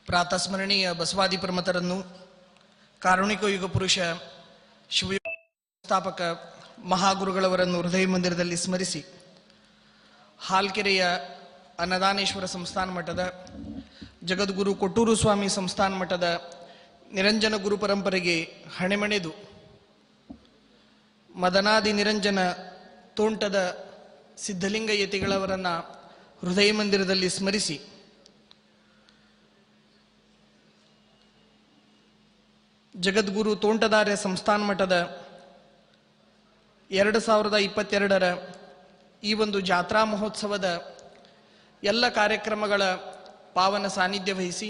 ಪ್ರಾತಸ್ಮರಣೀಯ ಬಸವಾದಿ ಪ್ರಮತರನ್ನು ಕಾರುಣಿಕ ಯುಗ ಪುರುಷ ಶಿವ ಸ್ಥಾಪಕ ಮಹಾಗುರುಗಳವರನ್ನು ಹೃದಯ ಮಂದಿರದಲ್ಲಿ ಸ್ಮರಿಸಿ ಹಾಲ್ಕೆರೆಯ ಅನ್ನದಾನೇಶ್ವರ ಸಂಸ್ಥಾನ ಮಠದ ಜಗದ್ಗುರು ಕೊಟ್ಟೂರು ಸ್ವಾಮಿ ಸಂಸ್ಥಾನ ಮಠದ ನಿರಂಜನ ಗುರು ಪರಂಪರೆಗೆ ಹಣೆಮಣೆದು ಮದನಾದಿ ನಿರಂಜನ ತೋಂಟದ ಸಿದ್ಧಲಿಂಗ ಯತಿಗಳವರನ್ನ ಹೃದಯ ಮಂದಿರದಲ್ಲಿ ಸ್ಮರಿಸಿ ಜಗದ್ಗುರು ತೋಂಟದಾರ್ಯ ಸಂಸ್ಥಾನ ಮಠದ ಎರಡು ಸಾವಿರದ ಇಪ್ಪತ್ತೆರಡರ ಈ ಒಂದು ಜಾತ್ರಾ ಮಹೋತ್ಸವದ ಎಲ್ಲ ಕಾರ್ಯಕ್ರಮಗಳ ಪಾವನ ಸಾನ್ನಿಧ್ಯ ವಹಿಸಿ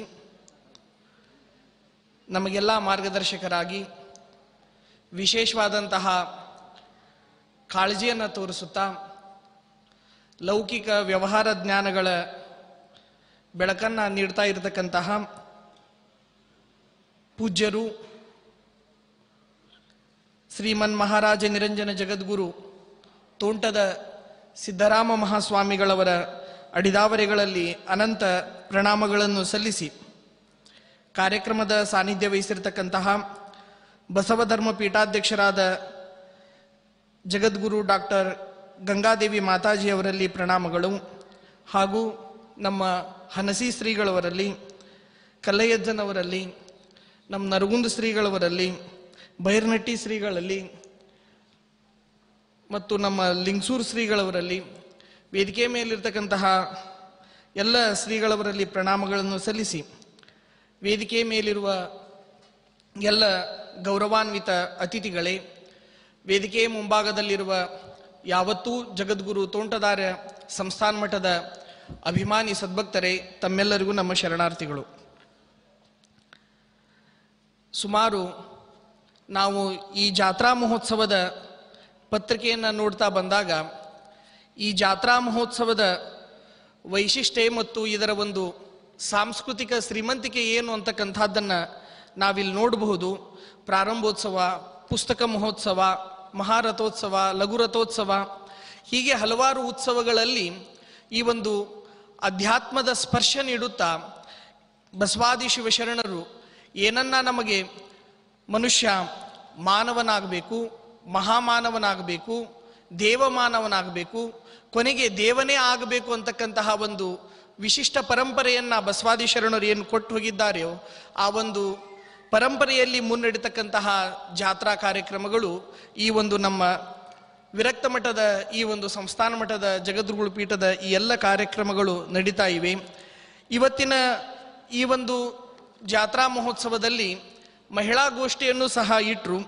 ನಮಗೆಲ್ಲ ಮಾರ್ಗದರ್ಶಕರಾಗಿ ವಿಶೇಷವಾದಂತಹ ಕಾಳಜಿಯನ್ನು ತೋರಿಸುತ್ತಾ ಲೌಕಿಕ ವ್ಯವಹಾರ ಜ್ಞಾನಗಳ ಬೆಳಕನ್ನು ನೀಡ್ತಾ ಇರತಕ್ಕಂತಹ ಪೂಜ್ಯರು ಶ್ರೀಮನ್ ಮಹಾರಾಜ ನಿರಂಜನ ಜಗದ್ಗುರು ತೋಂಟದ ಸಿದ್ದರಾಮ ಮಹಾಸ್ವಾಮಿಗಳವರ ಅಡಿದಾವರೆಗಳಲ್ಲಿ ಅನಂತ ಪ್ರಣಾಮಗಳನ್ನು ಸಲ್ಲಿಸಿ ಕಾರ್ಯಕ್ರಮದ ಸಾನ್ನಿಧ್ಯ ವಹಿಸಿರ್ತಕ್ಕಂತಹ ಬಸವಧರ್ಮ ಪೀಠಾಧ್ಯಕ್ಷರಾದ ಜಗದ್ಗುರು ಡಾಕ್ಟರ್ ಗಂಗಾದೇವಿ ಮಾತಾಜಿಯವರಲ್ಲಿ ಪ್ರಣಾಮಗಳು ಹಾಗೂ ನಮ್ಮ ಹನಸಿ ಶ್ರೀಗಳವರಲ್ಲಿ ಕಲ್ಲಯ್ಯಜ್ಜನವರಲ್ಲಿ ನಮ್ಮ ನರಗುಂದ ಶ್ರೀಗಳವರಲ್ಲಿ ಬೈರ್ನಟ್ಟಿ ಶ್ರೀಗಳಲ್ಲಿ ಮತ್ತು ನಮ್ಮ ಲಿಂಗಸೂರು ಶ್ರೀಗಳವರಲ್ಲಿ ವೇದಿಕೆ ಮೇಲಿರ್ತಕ್ಕಂತಹ ಎಲ್ಲ ಶ್ರೀಗಳವರಲ್ಲಿ ಪ್ರಣಾಮಗಳನ್ನು ಸಲ್ಲಿಸಿ ವೇದಿಕೆ ಮೇಲಿರುವ ಎಲ್ಲ ಗೌರವಾನ್ವಿತ ಅತಿಥಿಗಳೇ ವೇದಿಕೆ ಮುಂಭಾಗದಲ್ಲಿರುವ ಯಾವತ್ತೂ ಜಗದ್ಗುರು ತೋಂಟದಾರ್ಯ ಸಂಸ್ಥಾನ ಮಠದ ಅಭಿಮಾನಿ ಸದ್ಭಕ್ತರೇ ತಮ್ಮೆಲ್ಲರಿಗೂ ನಮ್ಮ ಶರಣಾರ್ಥಿಗಳು ಸುಮಾರು ನಾವು ಈ ಜಾತ್ರಾ ಮಹೋತ್ಸವದ ಪತ್ರಿಕೆಯನ್ನು ನೋಡ್ತಾ ಬಂದಾಗ ಈ ಜಾತ್ರಾ ಮಹೋತ್ಸವದ ವೈಶಿಷ್ಟ್ಯ ಮತ್ತು ಇದರ ಒಂದು ಸಾಂಸ್ಕೃತಿಕ ಶ್ರೀಮಂತಿಕೆ ಏನು ಅಂತಕ್ಕಂಥದ್ದನ್ನು ನಾವಿಲ್ಲಿ ನೋಡಬಹುದು ಪ್ರಾರಂಭೋತ್ಸವ ಪುಸ್ತಕ ಮಹೋತ್ಸವ ಮಹಾರಥೋತ್ಸವ ಲಘುರಥೋತ್ಸವ ಹೀಗೆ ಹಲವಾರು ಉತ್ಸವಗಳಲ್ಲಿ ಈ ಒಂದು ಅಧ್ಯಾತ್ಮದ ಸ್ಪರ್ಶ ನೀಡುತ್ತಾ ಬಸವಾದಿ ಶಿವಶರಣರು ಏನನ್ನ ನಮಗೆ ಮನುಷ್ಯ ಮಾನವನಾಗಬೇಕು ಮಹಾಮಾನವನಾಗಬೇಕು ದೇವಮಾನವನಾಗಬೇಕು ಕೊನೆಗೆ ದೇವನೇ ಆಗಬೇಕು ಅಂತಕ್ಕಂತಹ ಒಂದು ವಿಶಿಷ್ಟ ಪರಂಪರೆಯನ್ನ ಬಸವಾದಿ ಶರಣರು ಏನು ಕೊಟ್ಟು ಹೋಗಿದ್ದಾರೆಯೋ ಆ ಒಂದು ಪರಂಪರೆಯಲ್ಲಿ ಮುನ್ನಡೆತಕ್ಕಂತಹ ಜಾತ್ರಾ ಕಾರ್ಯಕ್ರಮಗಳು ಈ ಒಂದು ನಮ್ಮ ವಿರಕ್ತ ಮಠದ ಈ ಒಂದು ಸಂಸ್ಥಾನ ಮಠದ ಜಗದ್ಗುರು ಪೀಠದ ಈ ಎಲ್ಲ ಕಾರ್ಯಕ್ರಮಗಳು ನಡೀತಾ ಇವೆ ಇವತ್ತಿನ ಈ ಒಂದು ಜಾತ್ರಾ ಮಹೋತ್ಸವದಲ್ಲಿ ಮಹಿಳಾ ಗೋಷ್ಠಿಯನ್ನು ಸಹ ಇಟ್ಟರು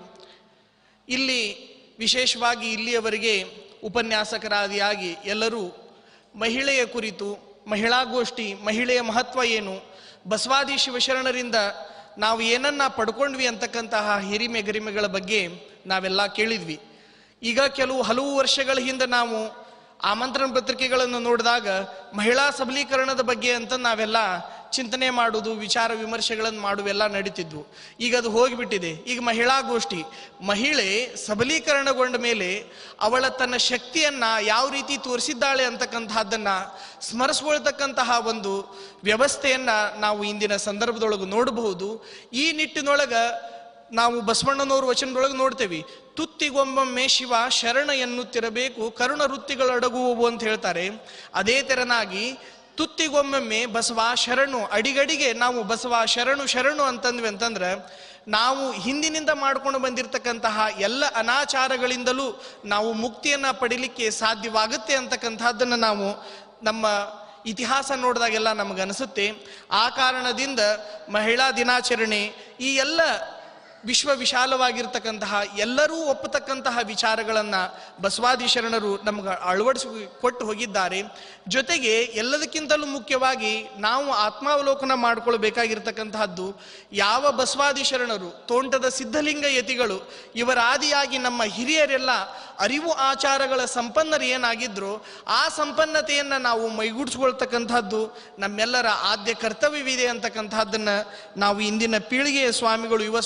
ಇಲ್ಲಿ ವಿಶೇಷವಾಗಿ ಇಲ್ಲಿಯವರೆಗೆ ಉಪನ್ಯಾಸಕರಾದಿಯಾಗಿ ಎಲ್ಲರೂ ಮಹಿಳೆಯ ಕುರಿತು ಮಹಿಳಾ ಗೋಷ್ಠಿ ಮಹಿಳೆಯ ಮಹತ್ವ ಏನು ಬಸವಾದಿ ಶಿವಶರಣರಿಂದ ನಾವು ಏನನ್ನ ಪಡ್ಕೊಂಡ್ವಿ ಅಂತಕ್ಕಂತಹ ಹಿರಿಮೆ ಗರಿಮೆಗಳ ಬಗ್ಗೆ ನಾವೆಲ್ಲ ಕೇಳಿದ್ವಿ ಈಗ ಕೆಲವು ಹಲವು ವರ್ಷಗಳ ಹಿಂದೆ ನಾವು ಆಮಂತ್ರಣ ಪತ್ರಿಕೆಗಳನ್ನು ನೋಡಿದಾಗ ಮಹಿಳಾ ಸಬಲೀಕರಣದ ಬಗ್ಗೆ ಅಂತ ನಾವೆಲ್ಲ ಚಿಂತನೆ ಮಾಡುವುದು ವಿಚಾರ ವಿಮರ್ಶೆಗಳನ್ನು ಮಾಡುವೆಲ್ಲ ನಡೀತಿದ್ವು ಈಗ ಅದು ಹೋಗಿಬಿಟ್ಟಿದೆ ಈಗ ಮಹಿಳಾ ಗೋಷ್ಠಿ ಮಹಿಳೆ ಸಬಲೀಕರಣಗೊಂಡ ಮೇಲೆ ಅವಳ ತನ್ನ ಶಕ್ತಿಯನ್ನ ಯಾವ ರೀತಿ ತೋರಿಸಿದ್ದಾಳೆ ಅಂತಕ್ಕಂತಹದ್ದನ್ನ ಸ್ಮರಿಸ್ಕೊಳ್ತಕ್ಕಂತಹ ಒಂದು ವ್ಯವಸ್ಥೆಯನ್ನ ನಾವು ಇಂದಿನ ಸಂದರ್ಭದೊಳಗೆ ನೋಡಬಹುದು ಈ ನಿಟ್ಟಿನೊಳಗ ನಾವು ಬಸವಣ್ಣನವ್ರ ವಚನದೊಳಗೆ ನೋಡ್ತೇವೆ ತುತ್ತಿಗೊಮ್ಮೊಮ್ಮೆ ಶಿವ ಶರಣ ಎನ್ನುತ್ತಿರಬೇಕು ಕರುಣ ವೃತ್ತಿಗಳಡಗುವವು ಅಂತ ಹೇಳ್ತಾರೆ ಅದೇ ತೆರನಾಗಿ ತುತ್ತಿಗೊಮ್ಮೊಮ್ಮೆ ಬಸವ ಶರಣು ಅಡಿಗಡಿಗೆ ನಾವು ಬಸವ ಶರಣು ಶರಣು ಅಂತಂದ್ವಿ ಅಂತಂದ್ರೆ ನಾವು ಹಿಂದಿನಿಂದ ಮಾಡ್ಕೊಂಡು ಬಂದಿರತಕ್ಕಂತಹ ಎಲ್ಲ ಅನಾಚಾರಗಳಿಂದಲೂ ನಾವು ಮುಕ್ತಿಯನ್ನ ಪಡಿಲಿಕ್ಕೆ ಸಾಧ್ಯವಾಗುತ್ತೆ ಅಂತಕ್ಕಂಥದ್ದನ್ನು ನಾವು ನಮ್ಮ ಇತಿಹಾಸ ನೋಡಿದಾಗೆಲ್ಲ ನಮಗನಿಸುತ್ತೆ ಆ ಕಾರಣದಿಂದ ಮಹಿಳಾ ದಿನಾಚರಣೆ ಈ ಎಲ್ಲ ವಿಶ್ವ ವಿಶಾಲವಾಗಿರ್ತಕ್ಕಂತಹ ಎಲ್ಲರೂ ಒಪ್ಪತಕ್ಕಂತಹ ವಿಚಾರಗಳನ್ನು ಬಸವಾದಿ ಶರಣರು ನಮ್ಗೆ ಅಳವಡಿಸಿ ಕೊಟ್ಟು ಹೋಗಿದ್ದಾರೆ ಜೊತೆಗೆ ಎಲ್ಲದಕ್ಕಿಂತಲೂ ಮುಖ್ಯವಾಗಿ ನಾವು ಆತ್ಮಾವಲೋಕನ ಮಾಡ್ಕೊಳ್ಬೇಕಾಗಿರ್ತಕ್ಕಂತಹದ್ದು ಯಾವ ಬಸವಾದಿ ಶರಣರು ತೋಂಟದ ಸಿದ್ಧಲಿಂಗ ಯತಿಗಳು ಇವರ ಆದಿಯಾಗಿ ನಮ್ಮ ಹಿರಿಯರೆಲ್ಲ ಅರಿವು ಆಚಾರಗಳ ಸಂಪನ್ನರು ಏನಾಗಿದ್ರು ಆ ಸಂಪನ್ನತೆಯನ್ನು ನಾವು ಮೈಗೂಡಿಸ್ಕೊಳ್ತಕ್ಕಂಥದ್ದು ನಮ್ಮೆಲ್ಲರ ಆದ್ಯ ಕರ್ತವ್ಯವಿದೆ ಅಂತಕ್ಕಂಥದ್ದನ್ನು ನಾವು ಇಂದಿನ ಪೀಳಿಗೆಯ ಸ್ವಾಮಿಗಳು ಯುವ ಸ್ವಾಮಿಗಳೆಲ್ಲ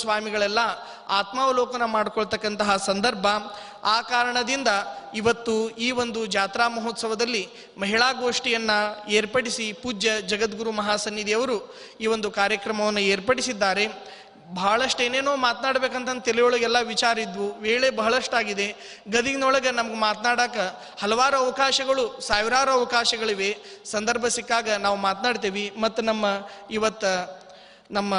ಶ್ರೀಗಳೆಲ್ಲ ಆತ್ಮಾವಲೋಕನ ಮಾಡ್ಕೊಳ್ತಕ್ಕಂತಹ ಸಂದರ್ಭ ಆ ಕಾರಣದಿಂದ ಇವತ್ತು ಈ ಒಂದು ಜಾತ್ರಾ ಮಹೋತ್ಸವದಲ್ಲಿ ಮಹಿಳಾ ಗೋಷ್ಠಿಯನ್ನ ಏರ್ಪಡಿಸಿ ಪೂಜ್ಯ ಜಗದ್ಗುರು ಮಹಾಸನ್ನಿಧಿಯವರು ಈ ಒಂದು ಕಾರ್ಯಕ್ರಮವನ್ನು ಏರ್ಪಡಿಸಿದ್ದಾರೆ ಬಹಳಷ್ಟು ಏನೇನೋ ಮಾತನಾಡ್ಬೇಕಂತ ತಲೆಯೊಳಗೆಲ್ಲ ವಿಚಾರ ಇದ್ವು ವೇಳೆ ಬಹಳಷ್ಟಾಗಿದೆ ಗದಿಗಿನೊಳಗೆ ನಮ್ಗೆ ಮಾತನಾಡಕ ಹಲವಾರು ಅವಕಾಶಗಳು ಸಾವಿರಾರು ಅವಕಾಶಗಳಿವೆ ಸಂದರ್ಭ ಸಿಕ್ಕಾಗ ನಾವು ಮಾತನಾಡ್ತೇವೆ ಮತ್ತು ನಮ್ಮ ಇವತ್ತ ನಮ್ಮ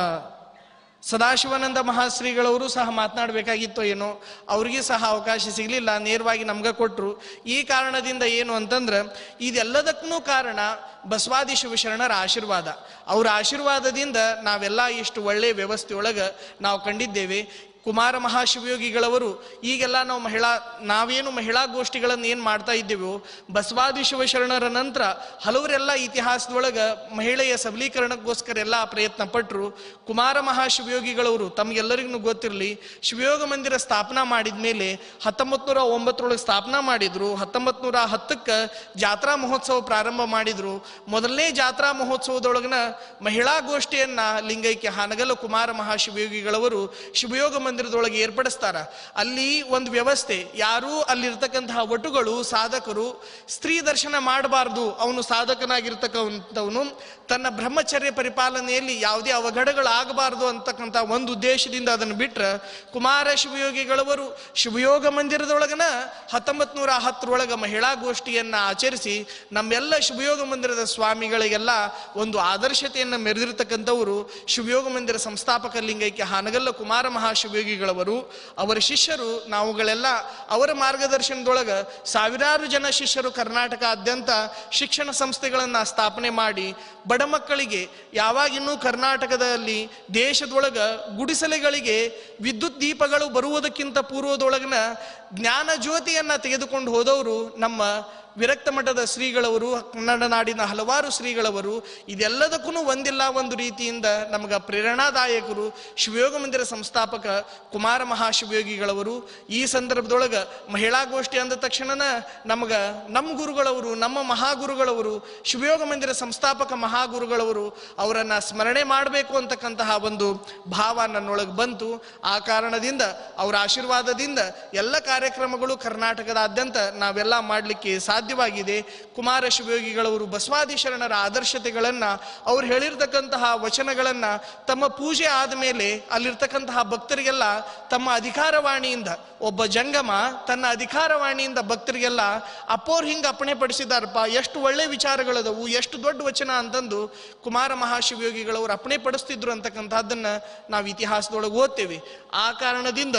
ಸದಾಶಿವಾನಂದ ಮಹಾಶ್ರೀಗಳವರು ಸಹ ಮಾತನಾಡಬೇಕಾಗಿತ್ತೋ ಏನೋ ಅವ್ರಿಗೆ ಸಹ ಅವಕಾಶ ಸಿಗಲಿಲ್ಲ ನೇರವಾಗಿ ನಮ್ಗೆ ಕೊಟ್ಟರು ಈ ಕಾರಣದಿಂದ ಏನು ಅಂತಂದ್ರೆ ಇದೆಲ್ಲದಕ್ಕೂ ಕಾರಣ ಬಸವಾದಿ ಶಿವಶರಣರ ಆಶೀರ್ವಾದ ಅವರ ಆಶೀರ್ವಾದದಿಂದ ನಾವೆಲ್ಲ ಇಷ್ಟು ಒಳ್ಳೆಯ ವ್ಯವಸ್ಥೆಯೊಳಗೆ ನಾವು ಕಂಡಿದ್ದೇವೆ ಕುಮಾರ ಮಹಾಶಿವಯೋಗಿಗಳವರು ಈಗೆಲ್ಲ ನಾವು ಮಹಿಳಾ ನಾವೇನು ಮಹಿಳಾ ಗೋಷ್ಠಿಗಳನ್ನು ಏನು ಮಾಡ್ತಾ ಇದ್ದೇವೋ ಬಸವಾದಿ ಶಿವಶರಣರ ನಂತರ ಹಲವರೆಲ್ಲ ಇತಿಹಾಸದೊಳಗೆ ಮಹಿಳೆಯ ಸಬಲೀಕರಣಕ್ಕೋಸ್ಕರ ಎಲ್ಲ ಪ್ರಯತ್ನ ಪಟ್ಟರು ಕುಮಾರ ಮಹಾಶಿವಯೋಗಿಗಳವರು ತಮಗೆಲ್ಲರಿಗೂ ಗೊತ್ತಿರಲಿ ಶಿವಯೋಗ ಮಂದಿರ ಸ್ಥಾಪನಾ ಮಾಡಿದ ಮೇಲೆ ಹತ್ತೊಂಬತ್ತು ನೂರ ಒಂಬತ್ತರೊಳಗೆ ಸ್ಥಾಪನಾ ಮಾಡಿದ್ರು ಹತ್ತೊಂಬತ್ತು ನೂರ ಹತ್ತಕ್ಕೆ ಜಾತ್ರಾ ಮಹೋತ್ಸವ ಪ್ರಾರಂಭ ಮಾಡಿದ್ರು ಮೊದಲನೇ ಜಾತ್ರಾ ಮಹೋತ್ಸವದೊಳಗನ ಮಹಿಳಾ ಗೋಷ್ಠಿಯನ್ನ ಲಿಂಗೈಕ್ಯ ಹಾನಗಲ್ಲ ಕುಮಾರ ಮಹಾಶಿವಯೋಗಿಗಳವರು ಶಿವಯೋಗ ಮಂದಿರದೊಳಗೆ ಏರ್ಪಡಿಸ್ತಾರ ಅಲ್ಲಿ ಒಂದು ವ್ಯವಸ್ಥೆ ಯಾರು ಅಲ್ಲಿರ್ತಕ್ಕಂತಹ ವಟುಗಳು ಸಾಧಕರು ಸ್ತ್ರೀ ದರ್ಶನ ಮಾಡಬಾರ್ದು ಅವನು ಸಾಧಕನಾಗಿರ್ತಕ್ಕಂಥವನು ತನ್ನ ಬ್ರಹ್ಮಚರ್ಯ ಪರಿಪಾಲನೆಯಲ್ಲಿ ಯಾವುದೇ ಅವಘಡಗಳಾಗಬಾರ್ದು ಅಂತಕ್ಕಂಥ ಒಂದು ಉದ್ದೇಶದಿಂದ ಅದನ್ನು ಬಿಟ್ರೆ ಕುಮಾರ ಶಿವಯೋಗಿಗಳವರು ಶಿವಯೋಗ ಮಂದಿರದೊಳಗನ ಹತ್ತೊಂಬತ್ ನೂರ ಹತ್ತರೊಳಗ ಮಹಿಳಾ ಗೋಷ್ಠಿಯನ್ನ ಆಚರಿಸಿ ನಮ್ಮೆಲ್ಲ ಶಿವಯೋಗ ಮಂದಿರದ ಸ್ವಾಮಿಗಳಿಗೆಲ್ಲ ಒಂದು ಆದರ್ಶತೆಯನ್ನು ಮೆರೆದಿರ್ತಕ್ಕಂಥವರು ಶಿವಯೋಗ ಮಂದಿರ ಸಂಸ್ಥಾಪಕ ಲಿಂಗೈಕ್ಯ ಹಾನಗಲ್ಲ ಕುಮಾರ ಮಹಾಶಿವಯೋಗಿಗಳವರು ಅವರ ಶಿಷ್ಯರು ನಾವುಗಳೆಲ್ಲ ಅವರ ಮಾರ್ಗದರ್ಶನದೊಳಗ ಸಾವಿರಾರು ಜನ ಶಿಷ್ಯರು ಕರ್ನಾಟಕಾದ್ಯಂತ ಶಿಕ್ಷಣ ಸಂಸ್ಥೆಗಳನ್ನ ಸ್ಥಾಪನೆ ಮಾಡಿ ಬಡ ಮಕ್ಕಳಿಗೆ ಯಾವಾಗಿನ್ನೂ ಕರ್ನಾಟಕದಲ್ಲಿ ದೇಶದೊಳಗ ಗುಡಿಸಲೆಗಳಿಗೆ ವಿದ್ಯುತ್ ದೀಪಗಳು ಬರುವುದಕ್ಕಿಂತ ಪೂರ್ವದೊಳಗಿನ ಜ್ಞಾನ ಜ್ಯೋತಿಯನ್ನ ತೆಗೆದುಕೊಂಡು ಹೋದವರು ನಮ್ಮ ವಿರಕ್ತ ಮಠದ ಶ್ರೀಗಳವರು ಕನ್ನಡ ನಾಡಿನ ಹಲವಾರು ಶ್ರೀಗಳವರು ಇದೆಲ್ಲದಕ್ಕೂ ಒಂದಿಲ್ಲ ಒಂದು ರೀತಿಯಿಂದ ನಮಗ ಪ್ರೇರಣಾದಾಯಕರು ಶಿವಯೋಗ ಮಂದಿರ ಸಂಸ್ಥಾಪಕ ಕುಮಾರ ಮಹಾಶಿವಯೋಗಿಗಳವರು ಈ ಸಂದರ್ಭದೊಳಗ ಮಹಿಳಾ ಗೋಷ್ಠಿ ಅಂದ ತಕ್ಷಣನ ನಮಗ ನಮ್ಮ ಗುರುಗಳವರು ನಮ್ಮ ಮಹಾಗುರುಗಳವರು ಶಿವಯೋಗ ಮಂದಿರ ಸಂಸ್ಥಾಪಕ ಮಹಾಗುರುಗಳವರು ಅವರನ್ನ ಸ್ಮರಣೆ ಮಾಡಬೇಕು ಅಂತಕ್ಕಂತಹ ಒಂದು ಭಾವ ನನ್ನೊಳಗೆ ಬಂತು ಆ ಕಾರಣದಿಂದ ಅವರ ಆಶೀರ್ವಾದದಿಂದ ಎಲ್ಲ ಕಾರ್ಯಕ್ರಮಗಳು ಕರ್ನಾಟಕದಾದ್ಯಂತ ನಾವೆಲ್ಲ ಮಾಡಲಿಕ್ಕೆ ಸಾಧ್ಯವಾಗಿದೆ ಕುಮಾರ ಶಿವಯೋಗಿಗಳವರು ಬಸವಾದಿ ಶರಣರ ಆದರ್ಶತೆಗಳನ್ನ ಅವ್ರು ಹೇಳಿರ್ತಕ್ಕಂತಹ ವಚನಗಳನ್ನ ತಮ್ಮ ಪೂಜೆ ಆದಮೇಲೆ ಅಲ್ಲಿರ್ತಕ್ಕಂತಹ ಭಕ್ತರಿಗೆಲ್ಲ ತಮ್ಮ ಅಧಿಕಾರವಾಣಿಯಿಂದ ಒಬ್ಬ ಜಂಗಮ ತನ್ನ ಅಧಿಕಾರವಾಣಿಯಿಂದ ಭಕ್ತರಿಗೆಲ್ಲ ಅಪ್ಪೋರ್ ಹಿಂಗ ಅಪ್ಪಣೆ ಪಡಿಸಿದಾರಪ್ಪ ಎಷ್ಟು ಒಳ್ಳೆ ವಿಚಾರಗಳದವು ಎಷ್ಟು ದೊಡ್ಡ ವಚನ ಅಂತಂದು ಕುಮಾರ ಮಹಾಶಿವಯೋಗಿಗಳವರು ಅಪ್ಪಣೆ ಪಡಿಸ್ತಿದ್ರು ಅಂತಕ್ಕಂಥದ್ದನ್ನ ನಾವು ಇತಿಹಾಸದೊಳಗೆ ಓದ್ತೇವೆ ಆ ಕಾರಣದಿಂದ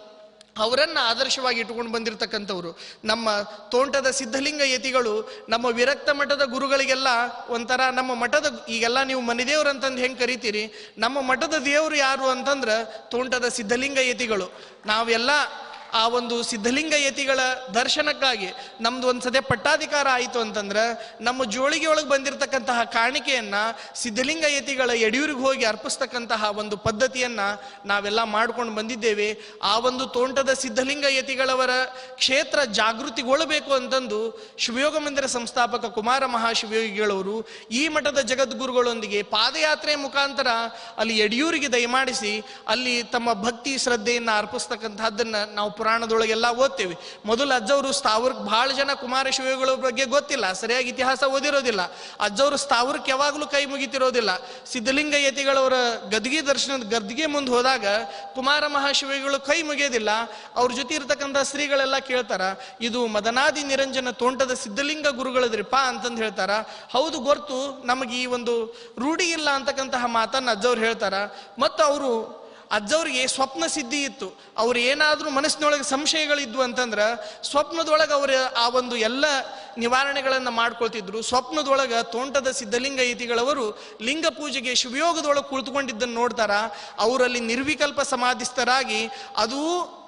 ಅವರನ್ನ ಆದರ್ಶವಾಗಿ ಇಟ್ಟುಕೊಂಡು ಬಂದಿರತಕ್ಕಂಥವ್ರು ನಮ್ಮ ತೋಂಟದ ಸಿದ್ಧಲಿಂಗ ಯತಿಗಳು ನಮ್ಮ ವಿರಕ್ತ ಮಠದ ಗುರುಗಳಿಗೆಲ್ಲ ಒಂಥರ ನಮ್ಮ ಮಠದ ಈಗೆಲ್ಲ ನೀವು ಮನೆದೇವ್ರು ಅಂತಂದು ಹೆಂಗೆ ಕರಿತೀರಿ ನಮ್ಮ ಮಠದ ದೇವರು ಯಾರು ಅಂತಂದ್ರೆ ತೋಂಟದ ಸಿದ್ಧಲಿಂಗ ಯತಿಗಳು ನಾವೆಲ್ಲ ಆ ಒಂದು ಸಿದ್ಧಲಿಂಗ ಯತಿಗಳ ದರ್ಶನಕ್ಕಾಗಿ ನಮ್ದು ಒಂದು ಸದ್ಯ ಪಟ್ಟಾಧಿಕಾರ ಆಯಿತು ಅಂತಂದ್ರೆ ನಮ್ಮ ಜೋಳಿಗೆ ಒಳಗೆ ಬಂದಿರತಕ್ಕಂತಹ ಕಾಣಿಕೆಯನ್ನ ಸಿದ್ಧಲಿಂಗ ಯತಿಗಳ ಯಡಿಯೂರಿಗೆ ಹೋಗಿ ಅರ್ಪಿಸ್ತಕ್ಕಂತಹ ಒಂದು ಪದ್ಧತಿಯನ್ನ ನಾವೆಲ್ಲ ಮಾಡ್ಕೊಂಡು ಬಂದಿದ್ದೇವೆ ಆ ಒಂದು ತೋಂಟದ ಸಿದ್ಧಲಿಂಗ ಯತಿಗಳವರ ಕ್ಷೇತ್ರ ಜಾಗೃತಿಗೊಳ್ಳಬೇಕು ಅಂತಂದು ಶಿವಯೋಗ ಮಂದಿರ ಸಂಸ್ಥಾಪಕ ಕುಮಾರ ಮಹಾಶಿವಯೋಗಿಗಳವರು ಈ ಮಠದ ಜಗದ್ಗುರುಗಳೊಂದಿಗೆ ಪಾದಯಾತ್ರೆ ಮುಖಾಂತರ ಅಲ್ಲಿ ಯಡಿಯೂರಿಗೆ ದಯಮಾಡಿಸಿ ಅಲ್ಲಿ ತಮ್ಮ ಭಕ್ತಿ ಶ್ರದ್ಧೆಯನ್ನ ಅರ್ಪಿಸ್ತಕ್ಕಂಥದ್ದನ್ನ ನಾವು ಪುರಾಣದೊಳಗೆಲ್ಲ ಓದ್ತೇವೆ ಮೊದಲು ಅಜ್ಜವರು ಸ್ಥಾವರಕ್ಕೆ ಬಹಳ ಜನ ಕುಮಾರ ಶಿವಗಳ ಬಗ್ಗೆ ಗೊತ್ತಿಲ್ಲ ಸರಿಯಾಗಿ ಇತಿಹಾಸ ಓದಿರೋದಿಲ್ಲ ಅಜ್ಜವರು ಸ್ಥಾವರಕ್ಕೆ ಯಾವಾಗಲೂ ಕೈ ಮುಗಿತಿರೋದಿಲ್ಲ ಸಿದ್ಧಲಿಂಗ ಯತಿಗಳವರ ಗದ್ಗೆ ದರ್ಶನದ ಗದ್ಗೆ ಮುಂದೆ ಹೋದಾಗ ಕುಮಾರ ಮಹಾಶಿವಗಳು ಕೈ ಮುಗಿಯೋದಿಲ್ಲ ಅವ್ರ ಜೊತೆ ಇರ್ತಕ್ಕಂಥ ಶ್ರೀಗಳೆಲ್ಲ ಕೇಳ್ತಾರ ಇದು ಮದನಾದಿ ನಿರಂಜನ ತೋಂಟದ ಸಿದ್ಧಲಿಂಗ ಗುರುಗಳದ್ರಿಪ್ಪ ಅಂತಂದು ಹೇಳ್ತಾರ ಹೌದು ಗೊತ್ತು ನಮಗೆ ಈ ಒಂದು ರೂಢಿ ಇಲ್ಲ ಅಂತಕ್ಕಂತಹ ಮಾತನ್ನ ಅಜ್ಜವ್ರು ಹೇಳ್ತಾರ ಮತ್ತು ಅವರು ಅಜ್ಜವ್ರಿಗೆ ಸ್ವಪ್ನ ಸಿದ್ಧಿ ಇತ್ತು ಅವ್ರು ಏನಾದರೂ ಮನಸ್ಸಿನೊಳಗೆ ಸಂಶಯಗಳಿದ್ವು ಅಂತಂದ್ರೆ ಸ್ವಪ್ನದೊಳಗೆ ಅವ್ರ ಆ ಒಂದು ಎಲ್ಲ ನಿವಾರಣೆಗಳನ್ನು ಮಾಡ್ಕೊಳ್ತಿದ್ರು ಸ್ವಪ್ನದೊಳಗೆ ತೋಂಟದ ಸಿದ್ಧಲಿಂಗ ಯತಿಗಳವರು ಲಿಂಗ ಪೂಜೆಗೆ ಶಿವಯೋಗದೊಳಗೆ ಕುಳಿತುಕೊಂಡಿದ್ದನ್ನು ನೋಡ್ತಾರ ಅವರಲ್ಲಿ ನಿರ್ವಿಕಲ್ಪ ಸಮಾಧಿಸ್ಥರಾಗಿ ಅದು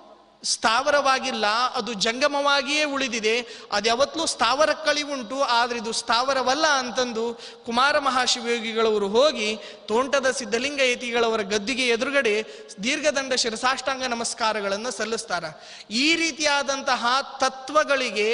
ಸ್ಥಾವರವಾಗಿಲ್ಲ ಅದು ಜಂಗಮವಾಗಿಯೇ ಉಳಿದಿದೆ ಅದು ಯಾವತ್ತೂ ಸ್ಥಾವರ ಕಳಿವುಂಟು ಆದ್ರೆ ಇದು ಸ್ಥಾವರವಲ್ಲ ಅಂತಂದು ಕುಮಾರ ಮಹಾಶಿವಯೋಗಿಗಳವರು ಹೋಗಿ ತೋಂಟದ ಸಿದ್ಧಲಿಂಗ ಯತಿಗಳವರ ಗದ್ದಿಗೆ ಎದುರುಗಡೆ ದೀರ್ಘದಂಡ ಶಿರಸಾಷ್ಟಾಂಗ ನಮಸ್ಕಾರಗಳನ್ನು ಸಲ್ಲಿಸ್ತಾರ ಈ ರೀತಿಯಾದಂತಹ ತತ್ವಗಳಿಗೆ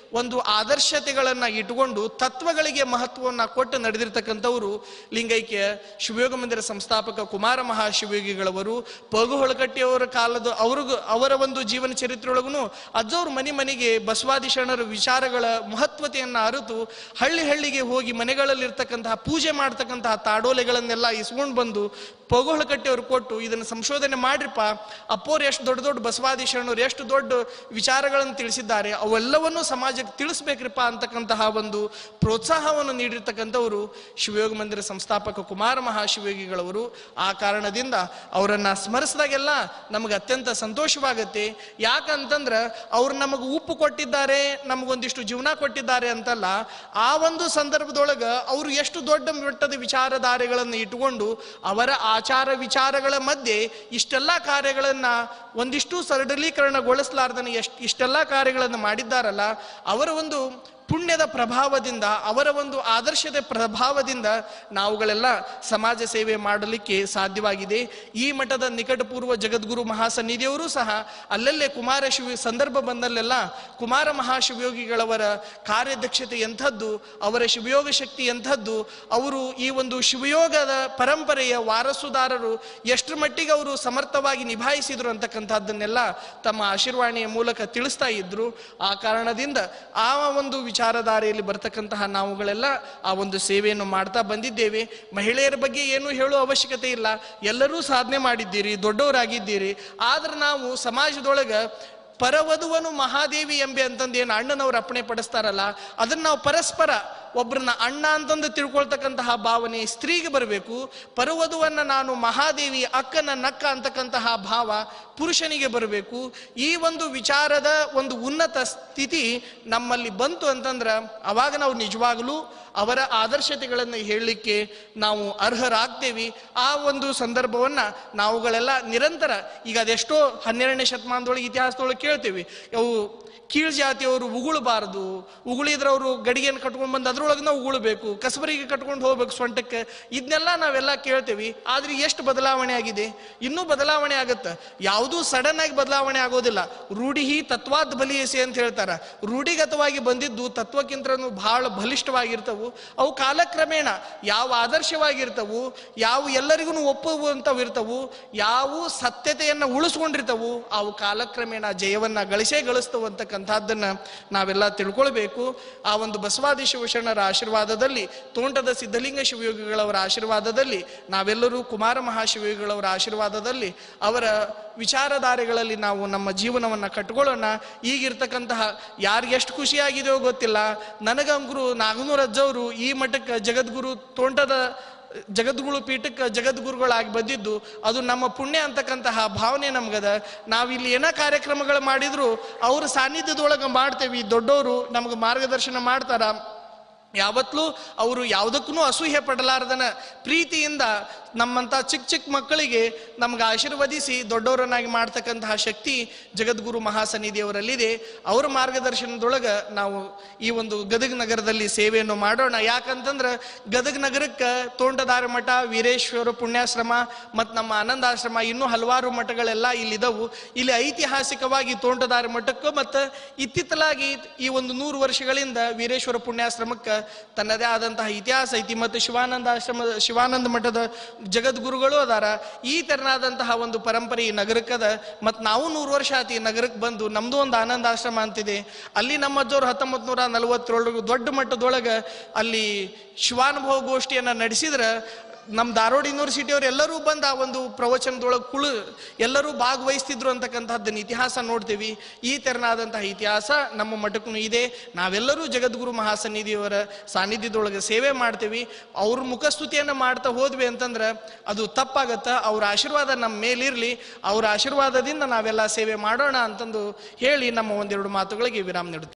ಒಂದು ಆದರ್ಶತೆಗಳನ್ನ ಇಟ್ಟುಕೊಂಡು ತತ್ವಗಳಿಗೆ ಮಹತ್ವವನ್ನ ಕೊಟ್ಟು ನಡೆದಿರ್ತಕ್ಕಂಥವರು ಲಿಂಗೈಕ್ಯ ಶಿವಯೋಗ ಮಂದಿರ ಸಂಸ್ಥಾಪಕ ಕುಮಾರ ಮಹಾಶಿವಯೋಗಿಗಳವರು ಪಗು ಹೊಳಕಟ್ಟಿಯವರ ಕಾಲದ ಅವ್ರಿಗೂ ಅವರ ಒಂದು ಜೀವನ ಚರಿತ್ರೆಯೊಳಗೂ ಅಜ್ಜವ್ರ ಮನೆ ಮನೆಗೆ ಬಸವಾದಿ ಶರಣರ ವಿಚಾರಗಳ ಮಹತ್ವತೆಯನ್ನ ಅರಿತು ಹಳ್ಳಿ ಹಳ್ಳಿಗೆ ಹೋಗಿ ಮನೆಗಳಲ್ಲಿರ್ತಕ್ಕಂತಹ ಪೂಜೆ ಮಾಡ್ತಕ್ಕಂತಹ ತಾಡೋಲೆಗಳನ್ನೆಲ್ಲ ಇಸ್ಕೊಂಡು ಬಂದು ಪಗೋಳ ಕಟ್ಟಿಯವರು ಕೊಟ್ಟು ಇದನ್ನು ಸಂಶೋಧನೆ ಮಾಡ್ರಿಪ್ಪ ಅಪ್ಪೋರು ಎಷ್ಟು ದೊಡ್ಡ ದೊಡ್ಡ ಬಸವಾದಿ ಶರಣರು ಎಷ್ಟು ದೊಡ್ಡ ವಿಚಾರಗಳನ್ನು ತಿಳಿಸಿದ್ದಾರೆ ಅವೆಲ್ಲವನ್ನೂ ಸಮಾಜಕ್ಕೆ ತಿಳಿಸ್ಬೇಕ್ರಿಪ್ಪ ಅಂತಕ್ಕಂತಹ ಒಂದು ಪ್ರೋತ್ಸಾಹವನ್ನು ನೀಡಿರ್ತಕ್ಕಂಥವರು ಶಿವಯೋಗ ಮಂದಿರ ಸಂಸ್ಥಾಪಕ ಕುಮಾರ ಮಹಾಶಿವಯೋಗಿಗಳವರು ಆ ಕಾರಣದಿಂದ ಅವರನ್ನ ಸ್ಮರಿಸಿದಾಗೆಲ್ಲ ನಮಗೆ ಅತ್ಯಂತ ಸಂತೋಷವಾಗತ್ತೆ ಯಾಕಂತಂದ್ರೆ ಅವ್ರು ನಮಗೆ ಉಪ್ಪು ಕೊಟ್ಟಿದ್ದಾರೆ ನಮಗೊಂದಿಷ್ಟು ಜೀವನ ಕೊಟ್ಟಿದ್ದಾರೆ ಅಂತಲ್ಲ ಆ ಒಂದು ಸಂದರ್ಭದೊಳಗ ಅವರು ಎಷ್ಟು ದೊಡ್ಡ ಮಟ್ಟದ ವಿಚಾರಧಾರೆಗಳನ್ನು ಇಟ್ಟುಕೊಂಡು ಅವರ ಆಚಾರ ವಿಚಾರಗಳ ಮಧ್ಯೆ ಇಷ್ಟೆಲ್ಲ ಕಾರ್ಯಗಳನ್ನ ಒಂದಿಷ್ಟು ಸರಳೀಕರಣಗೊಳಿಸಲಾರ್ದನೆ ಎಷ್ಟು ಇಷ್ಟೆಲ್ಲ ಕಾರ್ಯಗಳನ್ನು ಮಾಡಿದ್ದಾರಲ್ಲ ಅವರ ಒಂದು ಪುಣ್ಯದ ಪ್ರಭಾವದಿಂದ ಅವರ ಒಂದು ಆದರ್ಶದ ಪ್ರಭಾವದಿಂದ ನಾವುಗಳೆಲ್ಲ ಸಮಾಜ ಸೇವೆ ಮಾಡಲಿಕ್ಕೆ ಸಾಧ್ಯವಾಗಿದೆ ಈ ಮಠದ ನಿಕಟಪೂರ್ವ ಜಗದ್ಗುರು ಮಹಾಸನ್ನಿಧಿಯವರು ಸಹ ಅಲ್ಲಲ್ಲೇ ಕುಮಾರ ಶಿವ ಸಂದರ್ಭ ಬಂದಲ್ಲೆಲ್ಲ ಕುಮಾರ ಮಹಾಶಿವಯೋಗಿಗಳವರ ಕಾರ್ಯದಕ್ಷತೆ ಎಂಥದ್ದು ಅವರ ಶಿವಯೋಗ ಶಕ್ತಿ ಎಂಥದ್ದು ಅವರು ಈ ಒಂದು ಶಿವಯೋಗದ ಪರಂಪರೆಯ ವಾರಸುದಾರರು ಎಷ್ಟರ ಮಟ್ಟಿಗೆ ಅವರು ಸಮರ್ಥವಾಗಿ ನಿಭಾಯಿಸಿದ್ರು ಅಂತಕ್ಕಂಥದ್ದನ್ನೆಲ್ಲ ತಮ್ಮ ಆಶೀರ್ವಾಣಿಯ ಮೂಲಕ ತಿಳಿಸ್ತಾ ಇದ್ರು ಆ ಕಾರಣದಿಂದ ಆ ಒಂದು ವಿಚಾರಧಾರೆಯಲ್ಲಿ ಬರ್ತಕ್ಕಂತಹ ನಾವುಗಳೆಲ್ಲ ಆ ಒಂದು ಸೇವೆಯನ್ನು ಮಾಡ್ತಾ ಬಂದಿದ್ದೇವೆ ಮಹಿಳೆಯರ ಬಗ್ಗೆ ಏನು ಹೇಳುವ ಅವಶ್ಯಕತೆ ಇಲ್ಲ ಎಲ್ಲರೂ ಸಾಧನೆ ಮಾಡಿದ್ದೀರಿ ದೊಡ್ಡವರಾಗಿದ್ದೀರಿ ಆದ್ರೆ ನಾವು ಸಮಾಜದೊಳಗ ಪರವಧುವನು ಮಹಾದೇವಿ ಎಂಬೆ ಅಂತಂದು ಏನು ಅಣ್ಣನವ್ರು ಅಪ್ಪಣೆ ಪಡಿಸ್ತಾರಲ್ಲ ಅದನ್ನ ನಾವು ಪರಸ್ಪರ ಒಬ್ಬರನ್ನ ಅಣ್ಣ ಅಂತಂದು ತಿಳ್ಕೊಳ್ತಕ್ಕಂತಹ ಭಾವನೆ ಸ್ತ್ರೀಗೆ ಬರಬೇಕು ಪರವಧುವನ್ನ ನಾನು ಮಹಾದೇವಿ ಅಕ್ಕನ ನಕ್ಕ ಅಂತಕ್ಕಂತಹ ಭಾವ ಪುರುಷನಿಗೆ ಬರಬೇಕು ಈ ಒಂದು ವಿಚಾರದ ಒಂದು ಉನ್ನತ ಸ್ಥಿತಿ ನಮ್ಮಲ್ಲಿ ಬಂತು ಅಂತಂದ್ರೆ ಅವಾಗ ನಾವು ನಿಜವಾಗಲೂ ಅವರ ಆದರ್ಶತೆಗಳನ್ನು ಹೇಳಲಿಕ್ಕೆ ನಾವು ಅರ್ಹರಾಗ್ತೇವೆ ಆ ಒಂದು ಸಂದರ್ಭವನ್ನ ನಾವುಗಳೆಲ್ಲ ನಿರಂತರ ಈಗ ಅದೆಷ್ಟೋ ಹನ್ನೆರಡನೇ ಶತಮಾನದೊಳಗೆ ಇತಿಹಾಸದೊಳಗೆ ಕೇಳ್ತೇವೆ ಅವು ಕೀಳ್ ಜಾತಿಯವರು ಉಗುಳಬಾರದು ಉಗುಳಿದ್ರೆ ಅವರು ಗಡಿಗೆಯನ್ನು ಕಟ್ಕೊಂಡು ಬಂದು ಅದ್ರೊಳಗೆ ನಾವು ಉಗುಳಬೇಕು ಕಸಬರಿಗೆ ಕಟ್ಕೊಂಡು ಹೋಗ್ಬೇಕು ಸೊಂಟಕ್ಕೆ ಇದನ್ನೆಲ್ಲ ನಾವೆಲ್ಲ ಕೇಳ್ತೇವೆ ಆದ್ರೆ ಎಷ್ಟು ಬದಲಾವಣೆ ಆಗಿದೆ ಇನ್ನೂ ಬದಲಾವಣೆ ಆಗುತ್ತೆ ಯಾವುದೂ ಸಡನ್ ಆಗಿ ಬದಲಾವಣೆ ಆಗೋದಿಲ್ಲ ರೂಢಿ ತತ್ವಾದ್ ಬಲಿಯಸಿ ಅಂತ ಹೇಳ್ತಾರ ರೂಢಿಗತವಾಗಿ ಬಂದಿದ್ದು ತತ್ವಕ್ಕಿಂತನೂ ಬಹಳ ಬಲಿಷ್ಠವಾಗಿರ್ತವು ಅವು ಕಾಲಕ್ರಮೇಣ ಯಾವ ಆದರ್ಶವಾಗಿರ್ತವು ಯಾವ ಎಲ್ಲರಿಗೂ ಒಪ್ಪುವಂಥವು ಇರ್ತವು ಯಾವ ಸತ್ಯತೆಯನ್ನ ಉಳಿಸ್ಕೊಂಡಿರ್ತವು ಅವು ಕಾಲಕ್ರಮೇಣ ಜಯವನ್ನ ಗಳಿಸೇ ಗಳಿಸ್ತವು ಅಂತಕ್ಕಂಥದ್ದನ್ನ ನಾವೆಲ್ಲ ತಿಳ್ಕೊಳ್ಬೇಕು ಆ ಒಂದು ಬಸವಾದಿ ಶಿವಶರಣರ ಆಶೀರ್ವಾದದಲ್ಲಿ ತೋಂಟದ ಸಿದ್ಧಲಿಂಗ ಶಿವಯೋಗಿಗಳವರ ಆಶೀರ್ವಾದದಲ್ಲಿ ನಾವೆಲ್ಲರೂ ಕುಮಾರ ಮಹಾಶಿವಯೋಗಿಗಳವರ ಆಶೀರ್ವಾದದಲ್ಲಿ ಅವರ ವಿಚಾರಧಾರೆಗಳಲ್ಲಿ ನಾವು ನಮ್ಮ ಜೀವನವನ್ನ ಕಟ್ಕೊಳ್ಳೋಣ ಈಗಿರ್ತಕ್ಕಂತಹ ಯಾರಿಗೆ ಎಷ್ಟು ಖುಷಿಯಾಗಿದೆಯೋ ಗೊತ್ತಿಲ್ಲ ನನಗಂಗ್ರು ನಾಗನೂರ್ ಅಜ್ಜವರು ಈ ಮಠಕ್ಕೆ ಜಗದ್ಗುರು ತೋಂಟದ ಜಗದ್ಗುರು ಪೀಠಕ್ಕೆ ಜಗದ್ಗುರುಗಳಾಗಿ ಬಂದಿದ್ದು ಅದು ನಮ್ಮ ಪುಣ್ಯ ಅಂತಕ್ಕಂತಹ ಭಾವನೆ ನಮ್ಗದ ನಾವಿಲ್ಲಿ ಏನ ಕಾರ್ಯಕ್ರಮಗಳು ಮಾಡಿದ್ರು ಅವ್ರ ಸಾನ್ನಿಧ್ಯದೊಳಗೆ ಮಾಡ್ತೇವೆ ದೊಡ್ಡವರು ನಮ್ಗೆ ಮಾರ್ಗದರ್ಶನ ಮಾಡ್ತಾರ ಯಾವತ್ತೂ ಅವರು ಯಾವುದಕ್ಕೂ ಅಸೂಹೆ ಪಡಲಾರ್ದನ ಪ್ರೀತಿಯಿಂದ ನಮ್ಮಂಥ ಚಿಕ್ಕ ಚಿಕ್ಕ ಮಕ್ಕಳಿಗೆ ನಮ್ಗೆ ಆಶೀರ್ವದಿಸಿ ದೊಡ್ಡವರನ್ನಾಗಿ ಮಾಡ್ತಕ್ಕಂತಹ ಶಕ್ತಿ ಜಗದ್ಗುರು ಮಹಾಸನ್ನಿಧಿಯವರಲ್ಲಿದೆ ಅವರ ಮಾರ್ಗದರ್ಶನದೊಳಗೆ ನಾವು ಈ ಒಂದು ಗದಗ ನಗರದಲ್ಲಿ ಸೇವೆಯನ್ನು ಮಾಡೋಣ ಯಾಕಂತಂದ್ರೆ ಗದಗ ನಗರಕ್ಕೆ ತೋಂಟದಾರ ಮಠ ವೀರೇಶ್ವರ ಪುಣ್ಯಾಶ್ರಮ ಮತ್ತು ನಮ್ಮ ಆನಂದಾಶ್ರಮ ಇನ್ನೂ ಹಲವಾರು ಮಠಗಳೆಲ್ಲ ಇಲ್ಲಿದವು ಇಲ್ಲಿ ಐತಿಹಾಸಿಕವಾಗಿ ತೋಂಟದಾರ ಮಠಕ್ಕೂ ಮತ್ತು ಇತ್ತಿತ್ತಲಾಗಿ ಈ ಒಂದು ನೂರು ವರ್ಷಗಳಿಂದ ವೀರೇಶ್ವರ ಪುಣ್ಯಾಶ್ರಮಕ್ಕೆ ತನ್ನದೇ ಆದಂತಹ ಇತಿಹಾಸ ಐತಿ ಮತ್ತು ಶಿವಾನಂದ ಆಶ್ರಮದ ಶಿವಾನಂದ ಮಠದ ಜಗದ್ಗುರುಗಳು ಅದಾರ ಈ ತೆರನಾದಂತಹ ಒಂದು ಪರಂಪರೆ ಈ ನಗರಕ್ಕದ ಮತ್ತು ನಾವು ನೂರು ವರ್ಷ ಆತಿ ಈ ನಗರಕ್ಕೆ ಬಂದು ನಮ್ದು ಒಂದು ಆನಂದ ಆಶ್ರಮ ಅಂತಿದೆ ಅಲ್ಲಿ ನಮ್ಮ ಅಜ್ಜವ್ರು ಹತ್ತೊಂಬತ್ತು ನೂರ ನಲವತ್ತೇಳರಿಗೆ ದೊಡ್ಡ ಮಟ್ಟದೊಳಗೆ ಅಲ್ಲಿ ಶಿವಾನುಭವ ಗೋಷ್ಠಿಯನ್ನ ನಡೆಸಿದ್ರೆ ನಮ್ಮ ಧಾರವಾಡ ಯೂನಿವರ್ಸಿಟಿ ಅವ್ರು ಎಲ್ಲರೂ ಬಂದು ಆ ಒಂದು ಪ್ರವಚನದೊಳಗೆ ಕುಳು ಎಲ್ಲರೂ ಭಾಗವಹಿಸ್ತಿದ್ರು ಅಂತಕ್ಕಂಥದ್ದನ್ನ ಇತಿಹಾಸ ನೋಡ್ತೀವಿ ಈ ತೆರನಾದಂತಹ ಇತಿಹಾಸ ನಮ್ಮ ಮಠಕ್ಕೂ ಇದೆ ನಾವೆಲ್ಲರೂ ಜಗದ್ಗುರು ಮಹಾಸನ್ನಿಧಿಯವರ ಸಾನ್ನಿಧ್ಯದೊಳಗೆ ಸೇವೆ ಮಾಡ್ತೀವಿ ಅವ್ರ ಮುಖಸ್ತುತಿಯನ್ನು ಮಾಡ್ತಾ ಹೋದ್ವಿ ಅಂತಂದ್ರೆ ಅದು ತಪ್ಪಾಗತ್ತ ಅವ್ರ ಆಶೀರ್ವಾದ ನಮ್ಮ ಮೇಲಿರಲಿ ಅವ್ರ ಆಶೀರ್ವಾದದಿಂದ ನಾವೆಲ್ಲ ಸೇವೆ ಮಾಡೋಣ ಅಂತಂದು ಹೇಳಿ ನಮ್ಮ ಒಂದೆರಡು ಮಾತುಗಳಿಗೆ ವಿರಾಮ ನೀಡುತ್ತೇವೆ